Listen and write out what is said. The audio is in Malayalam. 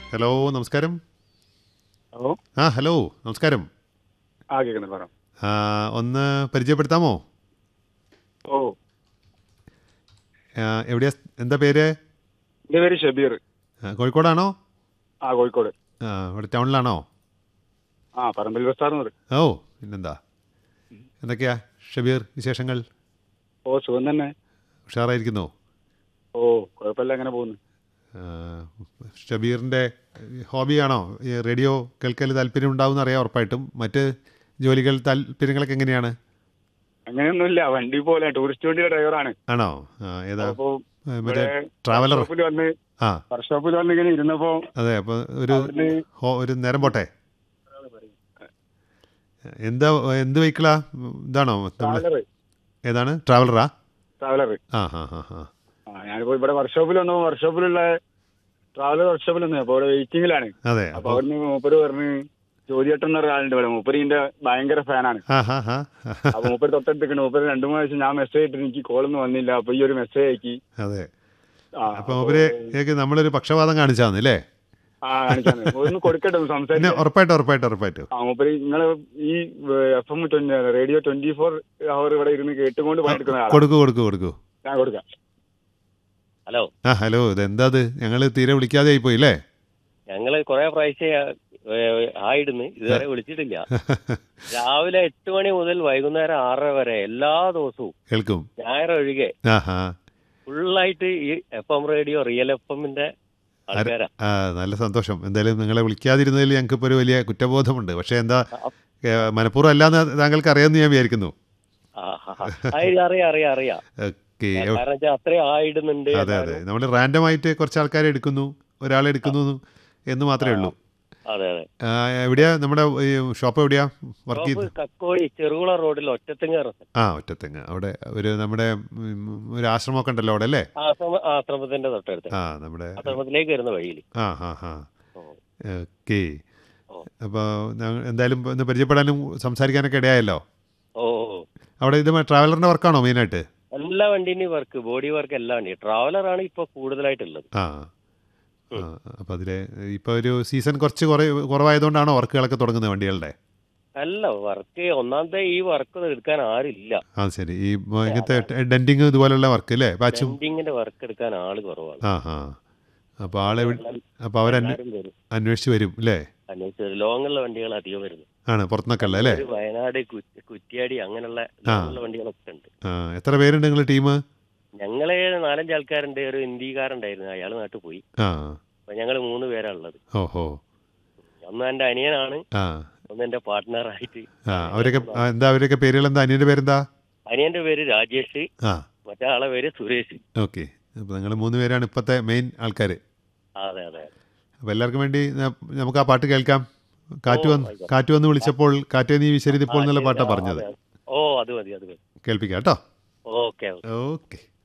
ഹലോ നമസ്കാരം ഹലോ ആ ഹലോ നമസ്കാരം ആ കേൾക്കുന്നുണ്ട് പറ ആ, ഒന്ന് പരിചയപ്പെടുത്താമോ ഓ ആ, എവിടെയാ എന്താ പേര് എൻ്റെ പേര് ഷബീർ ആ, കോഴിക്കോടാണോ ആ കോഴിക്കോട് ആ ഇവിടെ ടൗണിലാണോ ആ പറമ്പിൽ ബസ്താർ എന്ന് പറയും ഓ പിന്നെന്താ എന്തൊക്കെയാ ഷബീർ വിശേഷങ്ങൾ ഓ സുഖം തന്നെ ഉഷാറായിരിക്കുന്നോ ഓ കുഴപ്പമില്ല അങ്ങനെ പോകുന്നു ആ, ഷബീറിൻ്റെ ഹോബിയാണോ ഈ റേഡിയോ കേൾക്കൽ താല്പര്യം ഉണ്ടാവുമെന്ന് അറിയാം ഉറപ്പായിട്ടും മറ്റ് ജോലികൾ താല്പര്യങ്ങളൊക്കെ എങ്ങനെയാണ് അങ്ങനെയൊന്നുമില്ല വണ്ടി പോലെ ടൂറിസ്റ്റ് വണ്ടിയുടെ ഡ്രൈവറാണ് ആണോ ആ, ഏതാ അപ്പോൾ ആ, മറ്റേ ട്രാവലർ വർക്ക്ഷോപ്പിൽ വന്ന് ആ വർക്ക്ഷോപ്പിൽ വന്ന് ഇങ്ങനെ ഇരുന്നപ്പോ അതെ അപ്പോൾ ഒരു അവിടുന്ന് ഹോ ഒരു നേരം പോട്ടെ എന്താ എന്ത് വെഹിക്കിളാ ഇതാണോ നമ്മൾ ട്രാവലർ ഏതാണ് ട്രാവലറാ ട്രാവലർ ആ ഹാ ഹാ ഹാ ആ ഞാനിപ്പോ ഇവിടെ വർക്ക്ഷോപ്പിൽ വന്നു വർക്ക്ഷോപ്പിലുള്ള ട്രാവലർ വർക്ക്ഷോപ്പിൽ വന്നു അപ്പൊ അവിടെ വെയിറ്റിംഗിലാണ് അതെ അപ്പൊ അപ്പോൾ അവിടുന്ന് മൂപ്പര് പറഞ്ഞ് ജോലിയേട്ടൻ എന്ന ഒരാളുണ്ട് ഇവിടെ മൂപ്പര് ഇതിന്റെ ഭയങ്കര ഫാനാണ് ആ ഹാ ഹാ അപ്പൊ മൂപ്പര് തൊട്ടടുത്തേക്കണ് മൂപ്പര് രണ്ടു മൂന്ന് ദിവസം ഞാൻ മെസ്സേജ് ഇട്ട് എനിക്ക് കോളൊന്നും വന്നില്ല അപ്പൊ ഈ ഒരു മെസ്സേജ് അയക്കി അതെ ആ, അപ്പോൾ അവര് ഏക്ക് നമ്മളൊരു പക്ഷപാതം കാണിച്ചാന്ന് അല്ലേ ആ കാണിച്ചാണ് ഒന്ന് കൊടുക്കട്ടെ ഒന്ന് പിന്നെ സംസാരിക്കാം ഉറപ്പായിട്ടും ഉറപ്പായിട്ടും ഉറപ്പായിട്ടും ആ മൂപ്പര് നിങ്ങള് ഈ F M radio twenty four hour ഇവിടെ ഇരുന്ന് കേട്ടുകൊണ്ട് പണിയെടുക്കുന്ന ആളാണ് കൊടുക്കൂ കൊടുക്കൂ കൊടുക്കൂ ഞാൻ കൊടുക്കാം ഹലോ ആ ഹലോ ഇത് എന്താ അത് ഞങ്ങൾ തീരെ വിളിക്കാതെ ആയിപ്പോയി അല്ലേ ഞങ്ങള് കുറെ പ്രാവശ്യം ആയിടുന്ന് ഇതുവരെ വിളിച്ചിട്ടില്ല രാവിലെ എട്ട് മണി മുതൽ വൈകുന്നേരം ആറര വരെ എല്ലാ ദിവസവും കേൾക്കും ഞായർ ഒഴികെ ആ ഹാ ഫുള്ളായിട്ട് ഈ F M radio real F എമ്മിന്റെ ആൾക്കാരാ ആ നല്ല സന്തോഷം എന്തായാലും നിങ്ങളെ വിളിക്കാതിരുന്നതിൽ ഞങ്ങൾക്കിപ്പോൾ ഒരു വലിയ കുറ്റബോധമുണ്ട് പക്ഷേ എന്താ ഏ, മനഃപൂർവ്വം അല്ലാന്ന് താങ്കൾക്ക് അറിയാമെന്ന് ഞാൻ വിചാരിക്കുന്നു ആ, ആ, ആ. അറിയാം അറിയാം അറിയാം അറിയാം ഓക്കെ കാരണം വെച്ചാൽ അത്രയും ആയിടുന്നുണ്ട് അതെ അതെ നമ്മൾ റാൻഡം ആയിട്ട് കുറച്ച് ആൾക്കാരെ എടുക്കുന്നു ഒരാളെ എടുക്കുന്നു എന്ന് മാത്രമേ ഉള്ളൂ അതെ അതെ ആ, എവിടെയാ നമ്മുടെ ഈ ഷോപ്പ് എവിടെയാ വർക്ക് ഷോപ്പ് ചെയ്ത് കക്കോടി ചെറുകുള റോഡിൽ ഒറ്റത്തിങ്ങ ആ ഒറ്റത്തെങ്ങ് അവിടെ ഒരു നമ്മുടെ ഉം, ഒരു ആശ്രമമൊക്കെ ഉണ്ടല്ലോ അവിടെ അല്ലേ ആശ്രമ ആശ്രമത്തിന്റെ തൊട്ടടുത്ത് ആ നമ്മുടെ ആശ്രമത്തിലേക്ക് വരുന്ന വഴിയിൽ ആ ഹാ ഹാ ഓ. ഓക്കെ ഓ. അപ്പോൾ എന്തായാലും ഒന്ന് പരിചയപ്പെടാനും സംസാരിക്കാനൊക്കെ ഇടയായല്ലോ ഓ ഓ. അവിടെ ഇത് ട്രാവലറിൻ്റെ വർക്കാണോ മെയിനായിട്ട് എല്ലാ വണ്ടീന്റെയും വർക്ക് ബോഡി വർക്ക് എല്ലാം ഉണ്ട് ട്രാവലറാണ് ഇപ്പൊ കൂടുതലായിട്ടുള്ളത് ആ ആ അപ്പോൾ അതിൽ ഇപ്പോൾ ഒരു സീസൺ കുറച്ച് കുറേ കുറവായതുകൊണ്ടാണോ വർക്കുകളൊക്കെ തുടങ്ങുന്നത് വണ്ടികളുടെ അല്ല വർക്ക് ഒന്നാമത്തെ ഈ വർക്ക് എടുക്കാൻ ആരില്ല ആ ശരി ഈ ഇങ്ങനത്തെ ഡെൻറ്റിങ് ഇതുപോലുള്ള വർക്ക് അല്ലേ പാച്ചും പെയിന്റിങ്ങിന്റെ വർക്ക് എടുക്കാൻ ആള് കുറവാണ് ആ ആ അപ്പോൾ ആളെ അപ്പോൾ അവർ എല്ലാവരും വരും അന്വേഷിച്ച് വരും അല്ലേ അന്വേഷിച്ച് ലോങ്ങുള്ള വണ്ടികൾ അധികം വരുന്നു ആണ് പുറത്തുനിന്നൊക്കെ ഉള്ളത് അല്ലേ ഒരു വയനാട് കുറ്റി- കുറ്റ്യാടി അങ്ങനെയുള്ള ആ. ലോങ്ങുള്ള വണ്ടികളൊക്കെ ഉണ്ട് ആ എത്ര പേരുണ്ട് നിങ്ങൾ ടീം ഞങ്ങളെ നാലഞ്ച് ആൾക്കാരുണ്ട് ഒരു ഹിന്ദിക്കാരുണ്ടായിരുന്നു അയാൾ നാട്ടിൽ പോയി ആ അപ്പൊ ഞങ്ങൾ മൂന്ന് പേരാ ഉള്ളത് ഓഹോ ഒന്ന് എന്റെ അനിയനാണ് ആ ഒന്ന് എന്റെ പാർട്ട്ണറായിട്ട് ആ അവരൊക്കെ ആ, എന്താ അവരൊക്കെ പേരുകൾ എന്താ അനിയൻ്റെ പേരെന്താ അനിയന്റെ പേര് രാജേഷ് ആ മറ്റേ ആളെ പേര് സുരേഷ് ഓക്കെ അപ്പോൾ നിങ്ങൾ മൂന്ന് പേരാണ് ഇപ്പോഴത്തെ മെയിൻ ആൾക്കാർ അതെ അതെ അപ്പോൾ എല്ലാവർക്കും വേണ്ടി ന- നമുക്ക് ആ പാട്ട് കേൾക്കാം കാറ്റ് ഓ, വന്ന് ആയിക്കോട്ടെ. കാറ്റ് വന്ന് വിളിച്ചപ്പോൾ കാറ്റേ നീ വിശരിതിപ്പോൾ ആ, എന്നുള്ള ശരി. പാട്ടാണ് ആ, പറഞ്ഞത് അതെ. ഓ അത് മതി അത് മതി കേൾപ്പിക്കാം കേട്ടോ ഓക്കെ ഓക്കെ